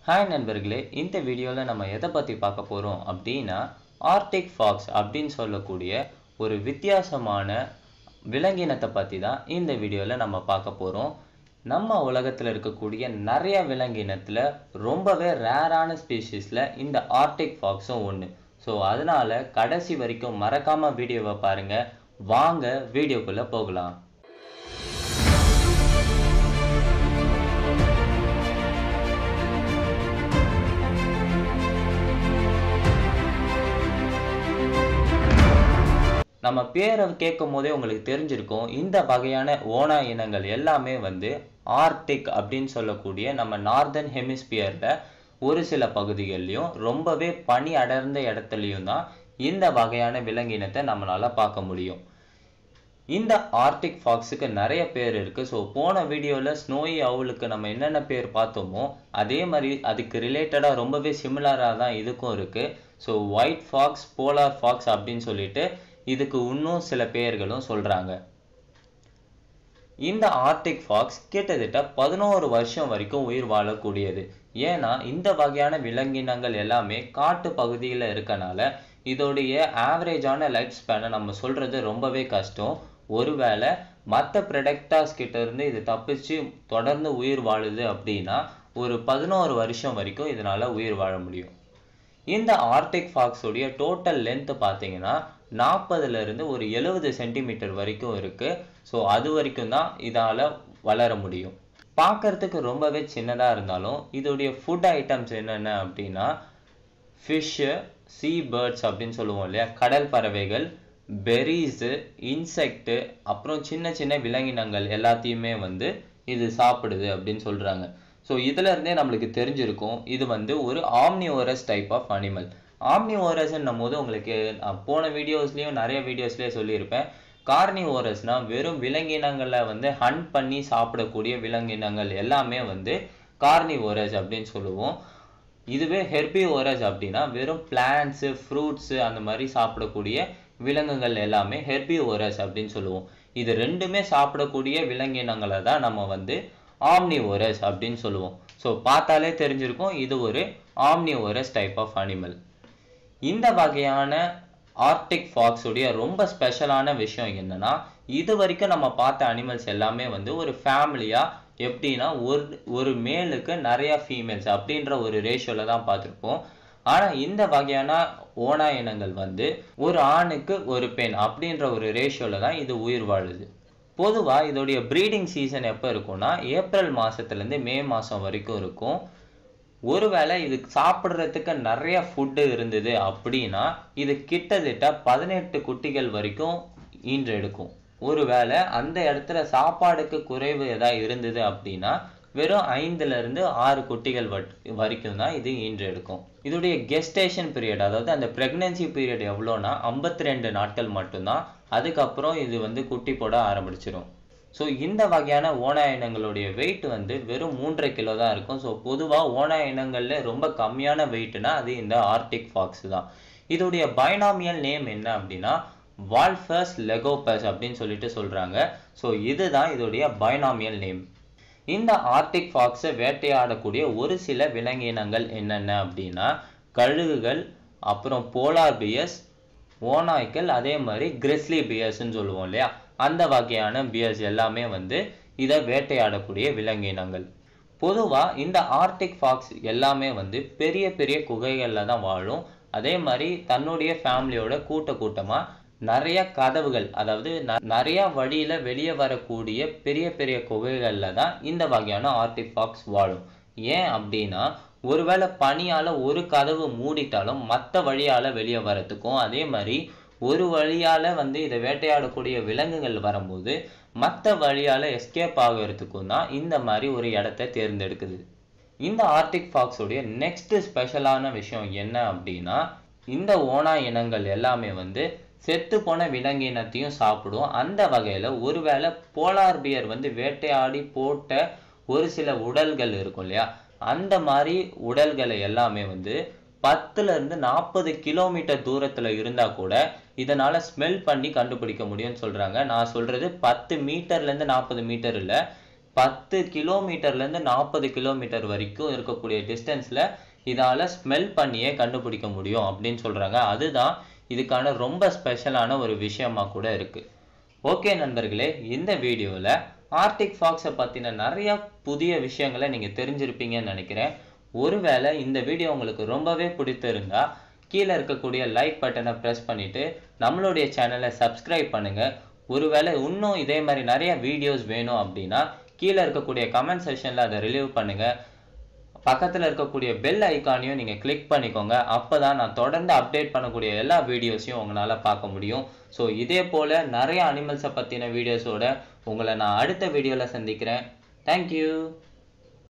hi நண்பர்களே இந்த வீடியோவில் நம்ம எதை பற்றி பார்க்க போகிறோம் அப்படின்னா ஆர்டிக் ஃபாக்ஸ் அப்படின்னு சொல்லக்கூடிய ஒரு வித்தியாசமான விலங்கினத்தை பற்றி தான் இந்த வீடியோவில் நம்ம பார்க்க போகிறோம் நம்ம உலகத்தில் இருக்கக்கூடிய நிறைய விலங்கினத்தில் ரொம்பவே ரேரான ஸ்பீஷீஸில் இந்த ஆர்டிக் ஃபாக்ஸும் ஒன்று ஸோ அதனால் கடைசி வரைக்கும் மறக்காமல் வீடியோவை பாருங்கள் வாங்க வீடியோக்குள்ளே போகலாம் நம்ம பேரை கேட்கும் போதே உங்களுக்கு தெரிஞ்சிருக்கும் இந்த வகையான ஓனா இனங்கள் எல்லாமே வந்து ஆர்டிக் அப்படின்னு சொல்லக்கூடிய நம்ம நார்தர்ன் ஹெமிஸ்பியரில் ஒரு சில பகுதிகள்லையும் ரொம்பவே பனி அடர்ந்த இடத்துலையும் தான் இந்த வகையான விலங்கினத்தை நம்மளால பார்க்க முடியும் இந்த ஆர்டிக் ஃபாக்ஸுக்கு நிறைய பேர் இருக்குது ஸோ போன வீடியோவில் ஸ்னோயி அவுலுக்கு நம்ம என்னென்ன பேர் பார்த்தோமோ அதே மாதிரி அதுக்கு ரிலேட்டடாக ரொம்பவே சிமிலராக தான் இதுக்கும் இருக்குது so white fox polar fox அப்படின்னு சொல்லிட்டு இதுக்கு இன்னும் சில பெயர்களும் சொல்கிறாங்க இந்த ஆர்டிக் ஃபாக்ஸ் கிட்டத்தட்ட பதினோரு வருஷம் வரைக்கும் உயிர் வாழக்கூடியது ஏன்னா இந்த வகையான விலங்கினங்கள் எல்லாமே காட்டு பகுதியில் இருக்கனால இதோடைய ஆவரேஜான லைஃப் ஸ்பேனை நம்ம சொல்கிறது ரொம்பவே கஷ்டம் ஒருவேளை மற்ற ப்ரொடக்டாஸ் கிட்ட இருந்து இது தப்பிச்சு தொடர்ந்து உயிர் வாழுது அப்படின்னா ஒரு பதினோரு வருஷம் வரைக்கும் இதனால் உயிர் வாழ முடியும் இந்த ஆர்டிக் ஃபாக்ஸுடைய டோட்டல் லென்த் பார்த்தீங்கன்னா நாற்பதுலேருந்து ஒரு எழுபது சென்டிமீட்டர் வரைக்கும் இருக்குது ஸோ அது வரைக்கும் தான் இதால் வளர முடியும் பார்க்கறதுக்கு ரொம்பவே சின்னதாக இருந்தாலும் இதோடைய ஃபுட் ஐட்டம்ஸ் என்னென்ன அப்படின்னா ஃபிஷ்ஷு சீ பேர்ட்ஸ் அப்படின்னு சொல்லுவோம் இல்லையா கடல் பறவைகள் பெரிஸு இன்செக்ட்டு அப்புறம் சின்ன சின்ன விலங்கினங்கள் எல்லாத்தையுமே வந்து இது சாப்பிடுது அப்படின்னு சொல்கிறாங்க ஸோ இதுல இருந்தே நம்மளுக்கு தெரிஞ்சிருக்கும் இது வந்து ஒரு ஆம்னிவோரஸ் டைப் ஆஃப் அனிமல் ஆம்னிவோரஸ்ன்னும் போது உங்களுக்கு நான் போன வீடியோஸ்லேயும் நிறைய வீடியோஸ்லேயே சொல்லியிருப்பேன் கார்னிவோரஸ்னா வெறும் விலங்கினங்களை வந்து ஹண்ட் பண்ணி சாப்பிடக்கூடிய விலங்கினங்கள் எல்லாமே வந்து கார்னிவோரஸ் அப்படின்னு சொல்லுவோம் இதுவே ஹெர்பிவோரஸ் அப்படின்னா வெறும் பிளான்ட்ஸு ஃப்ரூட்ஸு அந்த மாதிரி சாப்பிடக்கூடிய விலங்குகள் எல்லாமே ஹெர்பிவோரஸ் அப்படின்னு சொல்லுவோம் இது ரெண்டுமே சாப்பிடக்கூடிய விலங்கினங்களை தான் நம்ம வந்து ஆம்னிவோரஸ் அப்படின்னு சொல்லுவோம் ஸோ பார்த்தாலே தெரிஞ்சிருக்கும் இது ஒரு ஆம்னிவோரஸ் டைப் ஆஃப் அனிமல் இந்த வகையான ஆர்டிக் ஃபாக்ஸுடைய ரொம்ப ஸ்பெஷலான விஷயம் என்னன்னா இது வரைக்கும் நம்ம பார்த்த அனிமல்ஸ் எல்லாமே வந்து ஒரு ஃபேமிலியாக எப்படின்னா ஒரு ஒரு மேலுக்கு நிறைய ஃபீமேல்ஸ் அப்படின்ற ஒரு ரேஷியோவில் தான் பார்த்துருப்போம் ஆனால் இந்த வகையான ஓனா இனங்கள் வந்து ஒரு ஆணுக்கு ஒரு பெண் அப்படின்ற ஒரு ரேஷியோவில் தான் இது உயிர் வாழுது பொதுவாக இதோடைய ப்ரீடிங் சீசன் எப்போ இருக்கும்னா ஏப்ரல் மாதத்துலேருந்து மே மாதம் வரைக்கும் இருக்கும் ஒருவேளை இது சாப்பிட்றதுக்கு நிறைய ஃபுட்டு இருந்தது அப்படின்னா இது கிட்டத்தட்ட பதினெட்டு குட்டிகள் வரைக்கும் ஈன்றெடுக்கும் ஒருவேளை அந்த இடத்துல சாப்பாடுக்கு குறைவு ஏதாவது இருந்தது அப்படின்னா வெறும் ஐந்துல இருந்து ஆறு குட்டிகள் வரைக்கும் தான் இது ஈன்றெடுக்கும் இதோடைய கெஸ்டேஷன் பீரியட் அதாவது அந்த பிரெக்னன்சி பீரியட் எவ்வளோனா ஐம்பத்தி ரெண்டு நாட்கள் மட்டும்தான் அதுக்கப்புறம் இது வந்து குட்டி போட ஆரம்பிச்சிடும் ஸோ இந்த வகையான ஓனா இனங்களுடைய வெயிட் வந்து வெறும் மூன்றரை கிலோ தான் இருக்கும் ஸோ பொதுவாக ஓனா இனங்களில் ரொம்ப கம்மியான வெயிட்னா அது இந்த ஆர்டிக் ஃபாக்ஸ் தான் இதோடைய பைனாமியல் நேம் என்ன அப்படின்னா வால்ஃபஸ் லெகோபஸ் அப்படின்னு சொல்லிட்டு சொல்கிறாங்க ஸோ இதுதான் இதோடைய பைனாமியல் நேம் இந்த ஆர்டிக் ஃபாக்ஸை வேட்டையாடக்கூடிய ஒரு சில விலங்கினங்கள் என்னென்ன அப்படின்னா கழுகுகள் அப்புறம் போலார் பியர்ஸ் ஓநாய்க்கள் அதே மாதிரி கிறிஸ்லி பியர்ஸ்ன்னு சொல்லுவோம் இல்லையா அந்த வகையான பியர்ஸ் எல்லாமே வந்து இதை வேட்டையாடக்கூடிய விலங்கினங்கள் பொதுவாக இந்த ஆர்டிக் ஃபாக்ஸ் எல்லாமே வந்து பெரிய பெரிய குகைகளில் தான் வாழும் அதே மாதிரி தன்னுடைய ஃபேமிலியோட கூட்ட கூட்டமாக நிறைய கதவுகள் அதாவது நிறைய வழியில வெளியே வரக்கூடிய பெரிய பெரிய குகைகளில் தான் இந்த வகையான ஆர்டிக் ஃபாக்ஸ் வாழும் ஏன் அப்படின்னா ஒருவேளை பனியால் ஒரு கதவு மூடிட்டாலும் மற்ற வழியால் வெளியே வரத்துக்கும் அதே மாதிரி ஒரு வழியால் வந்து இதை வேட்டையாடக்கூடிய விலங்குகள் வரும்போது மற்ற வழியால் எஸ்கேப் ஆகிறதுக்கும் தான் இந்த மாதிரி ஒரு இடத்த தேர்ந்தெடுக்குது இந்த ஆர்டிக் ஃபாக்ஸுடைய நெக்ஸ்ட் ஸ்பெஷலான விஷயம் என்ன அப்படின்னா இந்த ஓனா இனங்கள் எல்லாமே வந்து செத்து போன விலங்கினத்தையும் சாப்பிடும் அந்த வகையில் ஒருவேளை போலார் பியர் வந்து வேட்டையாடி போட்ட ஒரு சில உடல்கள் இருக்கும் இல்லையா அந்த மாதிரி உடல்களை எல்லாமே வந்து பத்துல இருந்து நாற்பது கிலோமீட்டர் தூரத்துல இருந்தா கூட இதனால ஸ்மெல் பண்ணி கண்டுபிடிக்க முடியும்னு சொல்றாங்க நான் சொல்றது பத்து மீட்டர்ல இருந்து நாற்பது மீட்டர் இல்ல பத்து கிலோமீட்டர்லேருந்து நாற்பது கிலோமீட்டர் வரைக்கும் இருக்கக்கூடிய டிஸ்டன்ஸில் இதால் ஸ்மெல் பண்ணியே கண்டுபிடிக்க முடியும் அப்படின்னு சொல்கிறாங்க அதுதான் இதுக்கான ரொம்ப ஸ்பெஷலான ஒரு விஷயமா கூட இருக்குது ஓகே நண்பர்களே இந்த வீடியோவில் ஆர்டிக் ஃபாக்ஸை பற்றின நிறைய புதிய விஷயங்களை நீங்கள் தெரிஞ்சிருப்பீங்கன்னு நினைக்கிறேன் ஒருவேளை இந்த வீடியோ உங்களுக்கு ரொம்பவே பிடித்திருந்தா கீழே இருக்கக்கூடிய லைக் பட்டனை ப்ரெஸ் பண்ணிவிட்டு நம்மளுடைய சேனலை சப்ஸ்கிரைப் பண்ணுங்கள் ஒருவேளை இன்னும் இதே மாதிரி நிறைய வீடியோஸ் வேணும் அப்படின்னா கீழே இருக்கக்கூடிய கமெண்ட் செஷனில் அதை ரிலீவ் பண்ணுங்கள் பக்கத்தில் இருக்கக்கூடிய பெல் ஐக்கானையும் நீங்கள் கிளிக் பண்ணிக்கோங்க அப்போ தான் நான் தொடர்ந்து அப்டேட் பண்ணக்கூடிய எல்லா வீடியோஸையும் உங்களால் பார்க்க முடியும் ஸோ இதே போல் நிறைய அனிமல்ஸை பற்றின வீடியோஸோட உங்களை நான் அடுத்த வீடியோவில் சந்திக்கிறேன் தேங்க்யூ